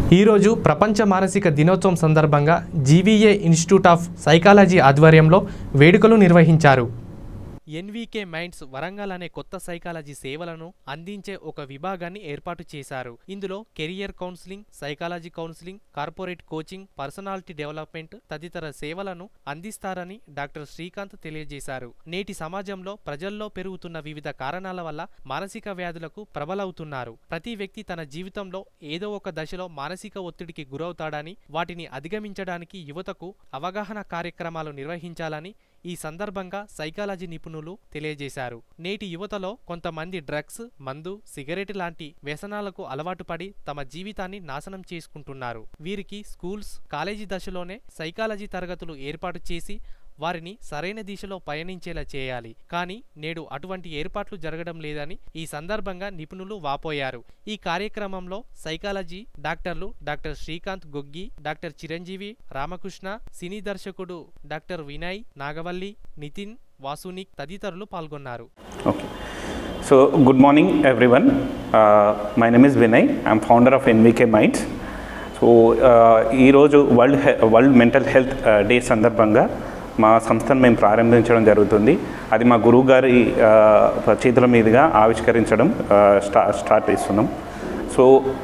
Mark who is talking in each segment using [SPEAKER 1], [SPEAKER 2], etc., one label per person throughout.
[SPEAKER 1] ఈరోజు ప్రపంచ మానసిక దినోత్సవం సందర్భంగా జీవీఏ ఇన్స్టిట్యూట్ ఆఫ్ సైకాలజీ ఆధ్వర్యంలో వేడుకలు నిర్వహించారు ఎన్వీకే మైండ్స్ వరంగల్ అనే కొత్త సైకాలజీ సేవలను అందించే ఒక విభాగాన్ని ఏర్పాటు చేశారు ఇందులో career counselling psychology counselling corporate coaching personality development తదితర సేవలను అందిస్తారని డాక్టర్ శ్రీకాంత్ తెలియజేశారు నేటి సమాజంలో ప్రజల్లో పెరుగుతున్న వివిధ కారణాల వల్ల మానసిక వ్యాధులకు ప్రబలవుతున్నారు ప్రతి వ్యక్తి తన జీవితంలో ఏదో ఒక దశలో మానసిక ఒత్తిడికి గురవుతాడని వాటిని అధిగమించడానికి యువతకు అవగాహన కార్యక్రమాలు నిర్వహించాలని ఈ సందర్భంగా సైకాలజీ నిపుణులు తెలియజేశారు నేటి యువతలో కొంతమంది డ్రగ్స్ మందు సిగరెట్ లాంటి వ్యసనాలకు అలవాటు పడి తమ జీవితాన్ని నాశనం చేసుకుంటున్నారు వీరికి స్కూల్స్ కాలేజీ దశలోనే సైకాలజీ తరగతులు ఏర్పాటు చేసి వారిని సరైన దిశలో పయనించేలా చేయాలి కానీ నేడు అటువంటి ఏర్పాట్లు జరగడం లేదని ఈ సందర్భంగా నిపుణులు వాపోయారు ఈ కార్యక్రమంలో సైకాలజీ డాక్టర్లు డాక్టర్ శ్రీకాంత్ గొగ్గి డాక్టర్ చిరంజీవి రామకృష్ణ సినీ దర్శకుడు డాక్టర్ వినయ్ నాగవల్లి నితిన్ వాసునిక్ తదితరులు పాల్గొన్నారు
[SPEAKER 2] Okay. So, good morning, everyone. Uh, my name is Vinay. I'm founder of NVK Minds. So ఈరోజు వరల్డ్ హె వరల్డ్ మెంటల్ హెల్త్ డే సందర్భంగా మా సంస్థను మేము ప్రారంభించడం జరుగుతుంది అది మా గురువు గారి ఆ, చేతుల మీదుగా ఆవిష్కరించడం ఆ, స్టా స్టార్ట్ చేస్తున్నాం సో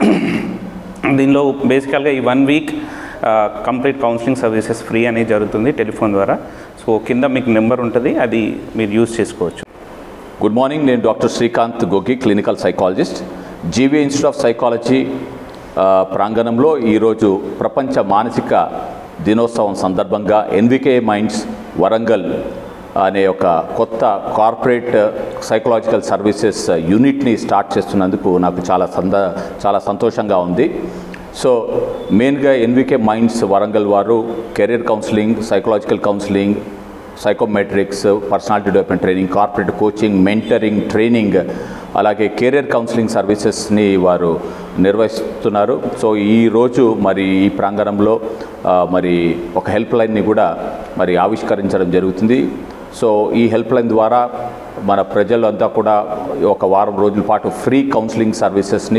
[SPEAKER 2] దీనిలో బేసికల్గా ఈ one week complete counselling services free అనేది జరుగుతుంది టెలిఫోన్ ద్వారా సో కింద మీకు నెంబర్ ఉంటుంది అది మీరు యూజ్ చేసుకోవచ్చు
[SPEAKER 3] గుడ్ మార్నింగ్ నేను doctor Srikanth Goggi clinical psychologist GV institute of psychology ఆ, ప్రాంగణంలో ఈరోజు ప్రపంచ మానసిక దినోత్సవం సందర్భంగా ఎన్వికే మైండ్స్ వరంగల్ అనే ఒక కొత్త కార్పొరేట్ సైకలాజికల్ సర్వీసెస్ యూనిట్ని స్టార్ట్ చేస్తున్నందుకు నాకు చాలా సంద చాలా సంతోషంగా ఉంది సో మెయిన్గా ఎన్వికే మైండ్స్ వరంగల్ వారు career counselling psychological counselling psychometrics personality development training corporate coaching mentoring training అలాగే కెరియర్ కౌన్సిలింగ్ సర్వీసెస్ని వారు నిర్వహిస్తున్నారు సో ఈరోజు మరి ఈ ప్రాంగణంలో ఆ, మరి ఒక హెల్ప్ లైన్ని కూడా మరి ఆవిష్కరించడం జరుగుతుంది సో ఈ హెల్ప్ లైన్ ద్వారా మన ప్రజలంతా కూడా ఒక వారం రోజుల పాటు ఫ్రీ కౌన్సిలింగ్ సర్వీసెస్ని